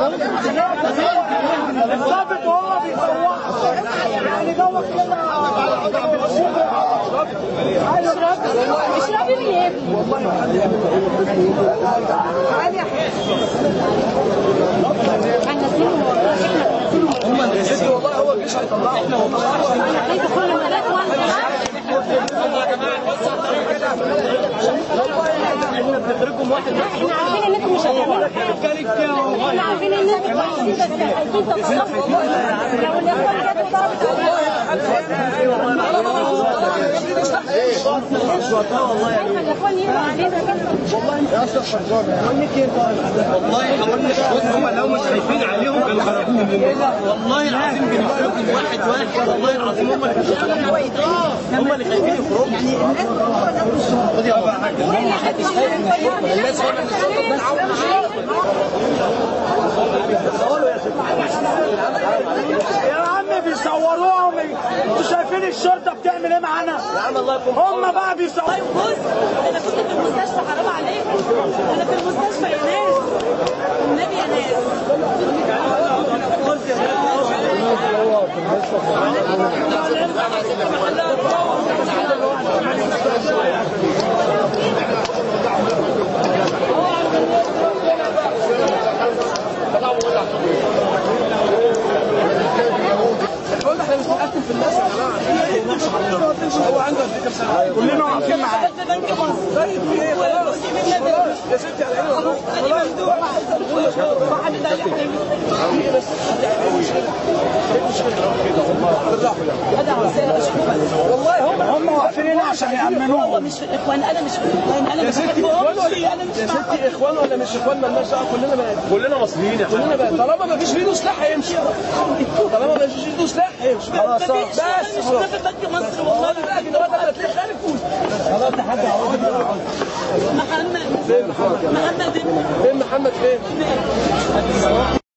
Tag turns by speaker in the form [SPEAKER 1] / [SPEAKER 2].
[SPEAKER 1] الضابط وهو بيصوح يعني دوت كده
[SPEAKER 2] اشربي من يا ابني هننزلهم والله احنا هننزلهم
[SPEAKER 3] يا ستي والله هو الجيش هيطلعه احنا والله
[SPEAKER 2] انا خايفه كل ما الاقي واحده
[SPEAKER 3] احنا بنخرجهم واحد
[SPEAKER 2] احنا عارفين ان انتم مش هتعملوا احنا عارفين ان انتم كويسين بس عايزين تتصرفوا لو الاخوان جت خايفه الاخوان يجوا علينا
[SPEAKER 3] والله هقول لك هم لو مش خايفين عليهم كانوا خرجوهم والله العظيم بنخرجهم واحد واحد والله العظيم هم اللي هم اللي خايفين يخرجوا خدي بقى حاجه الناس
[SPEAKER 1] يا عم بيصوروهم انتوا شايفين الشرطه بتعمل ايه معانا؟ هم بقى بيصوروا
[SPEAKER 4] بص انا كنت في المستشفى حرام عليكم انا في المستشفى يا ناس النبي يا ناس
[SPEAKER 3] قلنا احنا مش بنقتل في الناس يا جماعه هو عنده قد ايه كام سنه؟
[SPEAKER 1] كلنا واقفين معاه
[SPEAKER 4] في بنك مصر
[SPEAKER 3] طيب في ايه خلاص خلاص يا ستي على عيني والله
[SPEAKER 4] انا ممدوح ما حد ده يحرمني
[SPEAKER 3] والله هم
[SPEAKER 1] هم واقفين هنا عشان
[SPEAKER 4] هو
[SPEAKER 1] يأمنوهم
[SPEAKER 4] مش في الاخوان انا مش في الاخوان انا
[SPEAKER 3] يا
[SPEAKER 4] مش
[SPEAKER 3] ستي اخوان
[SPEAKER 4] بحبهمش
[SPEAKER 3] ولا
[SPEAKER 4] انا مش
[SPEAKER 3] يا
[SPEAKER 4] معاهم
[SPEAKER 3] ستي اخوان ولا مش اخوان مالناش دعوه كلنا بقى كلنا مصريين يا كلنا بقى طالما ما فيش في ايده سلاح هيمشي طالما ما فيش في ايده سلاح هيمشي خلاص
[SPEAKER 4] مفيش
[SPEAKER 3] بس
[SPEAKER 4] انا مش
[SPEAKER 3] خلاص
[SPEAKER 4] في بنك مصر والله
[SPEAKER 3] والله بقى كده بقى هتلاقي خارج فوز
[SPEAKER 4] محمد محمد
[SPEAKER 3] فين محمد فين؟